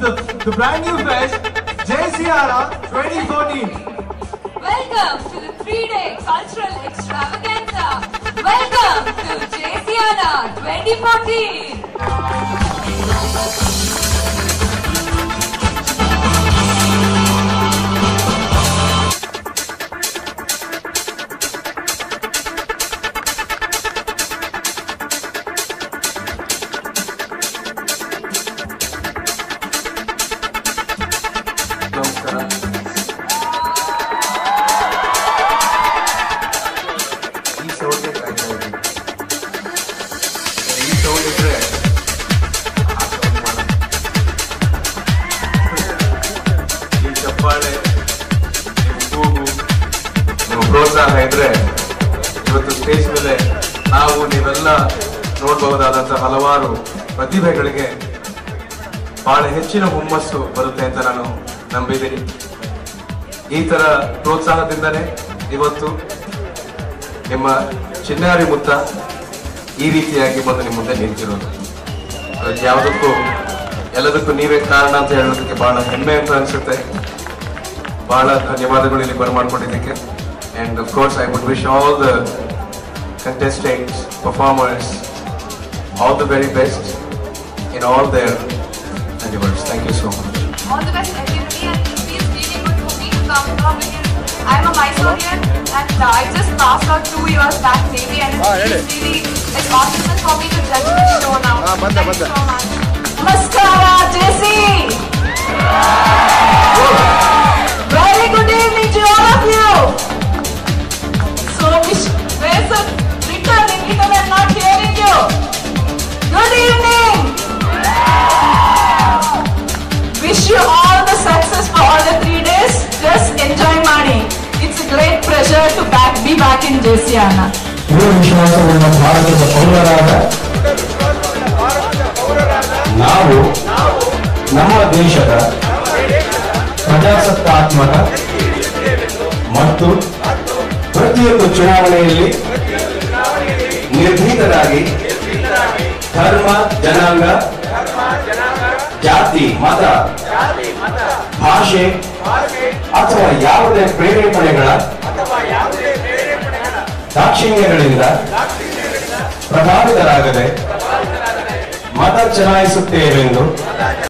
the, the brand new fest, JCRA 2014. Welcome to the three-day cultural extravaganza. Welcome to JCRA 2014. ನಮಸ್ಕಾರ ಈ sound ಕಾಯ್ತಾ ಇದ್ದೀನಿ ಈ sound ಇದ್ರೆ ಆ ಸೌಂಡ್ ಮಾಡೋಣ ಈ ಚಪ್ಪಾಳೆ ನಿಮ್ಮ ಕೂಗು ನಿಮ್ಮ ಪ್ರೋತ್ಸಾಹ ಇದ್ರೆ ಇವತ್ತು ಸ್ಟೇಜ್ ಮೇಲೆ ನಾವು ನೀವೆಲ್ಲ ನೋಡಬಹುದಾದಂತಹ ಹಲವಾರು ಪ್ರತಿಭೆಗಳಿಗೆ ಬಹಳ ಹೆಚ್ಚಿನ ಹುಮ್ಮಸ್ಸು ಬರುತ್ತೆ ಅಂತ ನಾನು ನಂಬಿದ್ದೀನಿ ಈ ತರ ಪ್ರೋತ್ಸಾಹದಿಂದನೇ ಇವತ್ತು ನಿಮ್ಮ ಚಿನ್ನಾರಿ ಮುತ್ತ ಈ ರೀತಿಯಾಗಿ ಬಂದು ನಿಮ್ಮ ಮುಂದೆ ನಿಂತಿರೋದು ಅದು ಯಾವುದಕ್ಕೂ ಎಲ್ಲದಕ್ಕೂ ನೀವೇ ಕಾರಣ ಅಂತ ಹೇಳೋದಕ್ಕೆ ಬಹಳ ಹೆಮ್ಮೆ ಅಂತ ಅನ್ಸುತ್ತೆ ಬಹಳ ಧನ್ಯವಾದಗಳು ಇಲ್ಲಿ ಬರಮಾಡ್ಕೊಂಡಿದ್ದಕ್ಕೆ and of course I would wish all the contestants, performers, all the very best in all their endeavors. Thank you so much. All the best everybody and it feels really good for me to come here because I'm a Mysorean and uh, I just passed out two years back maybe and it feels really it's awesome for me to judge the show now. Thank you so much. Namaskara, JC! Very good evening to all of you. So, Miss Mason, returning because I'm not hearing you. Good evening. Wish you all the success for all the three days. Just enjoy money. It's a great pleasure to back, be back in JCRA. ದೃಢ ವಿಶ್ವಾಸವುಳ್ಳ ಭಾರತದ ಪೌರರಾದ ನಾವು ನಮ್ಮ ದೇಶದ ಪ್ರಜಾಸತ್ತಾತ್ಮಕ ಮತ್ತು ಪ್ರತಿಯೊಂದು ಚುನಾವಣೆಯಲ್ಲಿ ನಿರ್ಭೀತರಾಗಿ ಧರ್ಮ ಜನಾಂಗ ಜಾತಿ ಮತ ಭಾಷೆ ಅಥವಾ ಯಾವುದೇ ಪ್ರೇರೇಪಣೆಗಳ ದಾಕ್ಷಿಣ್ಯಗಳಿಂದ ಪ್ರಭಾವಿತರಾಗದೆ ಮತ ಚಲಾಯಿಸುತ್ತೇವೆಂದು